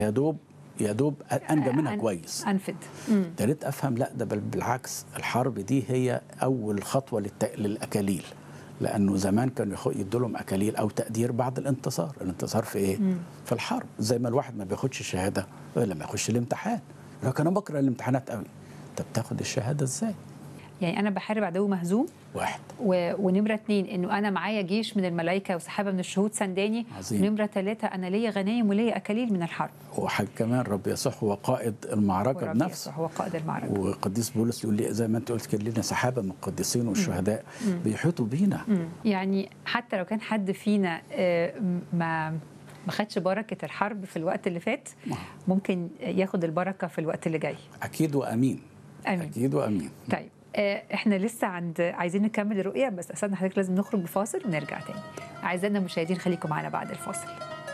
يا دوب يا دوب انجى منها أن- كويس انفد مم. ابتديت افهم لا ده بل بالعكس الحرب دي هي اول خطوه للت... للاكاليل لانه زمان كانوا يخ- يدوا لهم اكاليل او تقدير بعد الانتصار الانتصار في ايه في الحرب زي ما الواحد ما بياخدش شهاده غير لما يخش الامتحان لكن انا بكره الامتحانات قوي طب تاخد الشهاده ازاي يعني انا بحارب عدو مهزوم واحد و... ونمره اتنين انه انا معايا جيش من الملائكه وسحابه من الشهود سنداني عظيم. ونمره ثلاثه انا ليا غنايم وليا اكاليل من الحرب وحاجه كمان رب يسوع هو قائد المعركه ورب بنفسه يسوع هو قائد المعركه وقديس بولس يقول لي زي ما انت قلت كده لنا سحابه من القديسين والشهداء بيحيطوا بينا مم. يعني حتى لو كان حد فينا آه، ما ما خدش بركه الحرب في الوقت اللي فات ممكن ياخد البركه في الوقت اللي جاي اكيد وامين امين اكيد وامين طيب آه، احنا لسه عند عايزين نكمل الرؤيه بس استاذنا حضرتك لازم نخرج بفاصل ونرجع تاني اعزائنا المشاهدين خليكم معانا بعد الفاصل